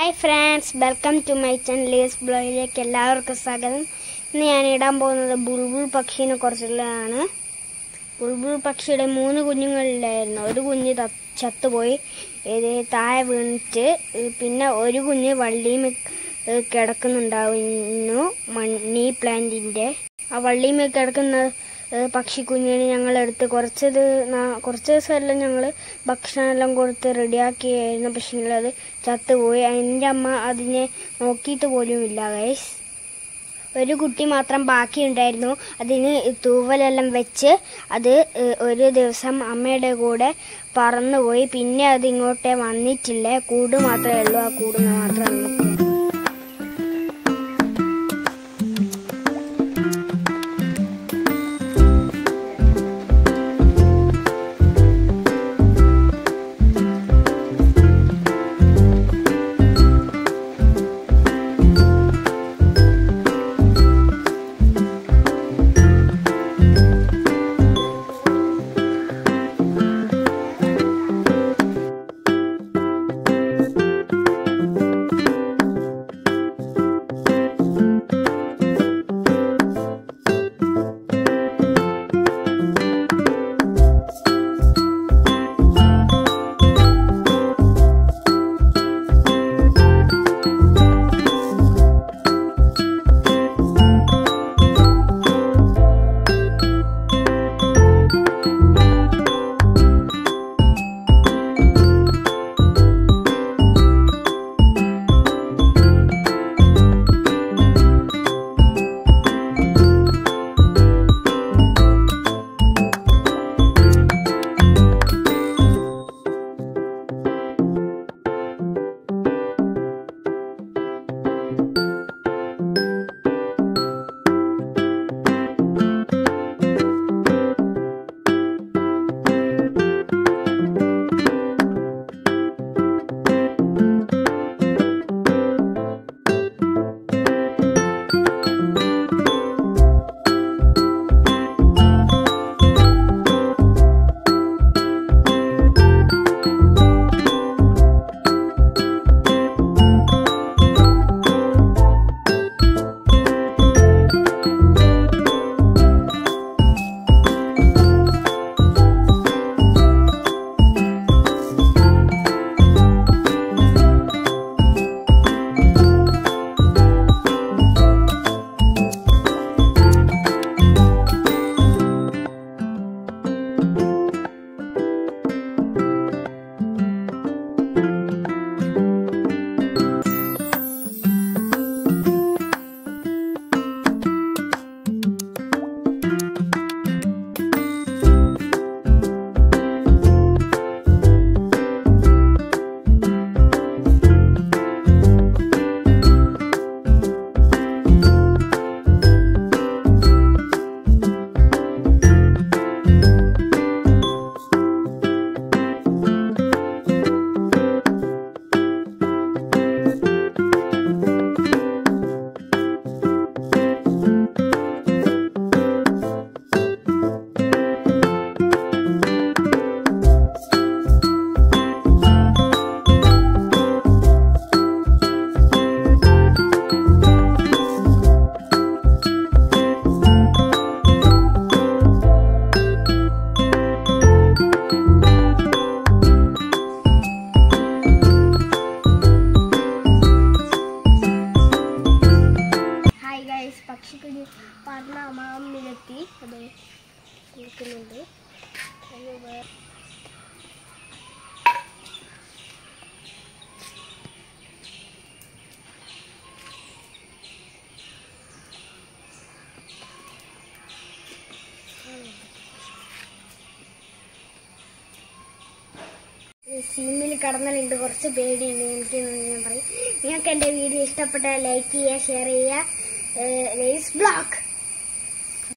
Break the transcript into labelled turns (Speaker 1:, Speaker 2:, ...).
Speaker 1: hi friends welcome to my channel ലേസ് ബ്ലോഗിലേക്ക് എല്ലാവർക്കും സ്വാഗതം ഇന്ന് ഞാൻ ഇടാൻ പോകുന്നത് ബുൾബുൾ പക്ഷീനെ കുറിച്ചുള്ളതാണ് ബുൾബുൾ പക്ഷിയുടെ മൂന്ന് കുഞ്ഞുങ്ങളിലായിരുന്നു ഒരു കുഞ്ഞ് ത- ചത്തുപോയി ഇത് താഴെ വീണിട്ട് ഏഹ് പിന്നെ ഒരു കുഞ്ഞ് വള്ളിയും കിടക്കുന്നുണ്ടാവുന്നു മണി പ്ലാന്റിന്റെ ആ വള്ളിയും കിടക്കുന്ന ഏഹ് പക്ഷിക്കുഞ്ഞിനെ ഞങ്ങളെടുത്ത് കുറച്ച് ദി- നാ- കുറച്ച് ദിവസമെല്ലാം ഞങ്ങൾ ഭക്ഷണമെല്ലാം കൊടുത്ത് റെഡിയാക്കിയായിരുന്നു പക്ഷേ അത് ചത്തുപോയി എൻ്റെ അമ്മ അതിനെ നോക്കിയിട്ട് പോലുമില്ല ഗൈസ് ഒരു കുട്ടി മാത്രം ബാക്കിയുണ്ടായിരുന്നു അതിന് തൂവലെല്ലാം വെച്ച് അത് ഏഹ്, ഒരു ദിവസം അമ്മയുടെ കൂടെ പറന്നുപോയി പിന്നെ അത് ഇങ്ങോട്ടേ വന്നിട്ടില്ല കൂട് മാത്രമേ ഉള്ളൂ ആ കൂട് മാത്രം നമുക്ക് ഹായ് ഗൈസ് പക്ഷിക്കുഞ്ഞ് പറഞ്ഞ അമ്മാമ്മിലെത്തി അത് നിൽക്കുന്നുണ്ട് അത് വേ- സീമിൽ കടന്നലുണ്ട് കുറച്ച് പേടിയുണ്ട് എനിക്ക് ഞാൻ പറയും നിങ്ങൾക്ക് എൻ്റെ വീഡിയോ ഇഷ്ടപ്പെട്ടാൽ ലൈക്ക് ചെയ്യുക ഷെയർ ചെയ്യുക ലേസ് ബ്ലോക്ക്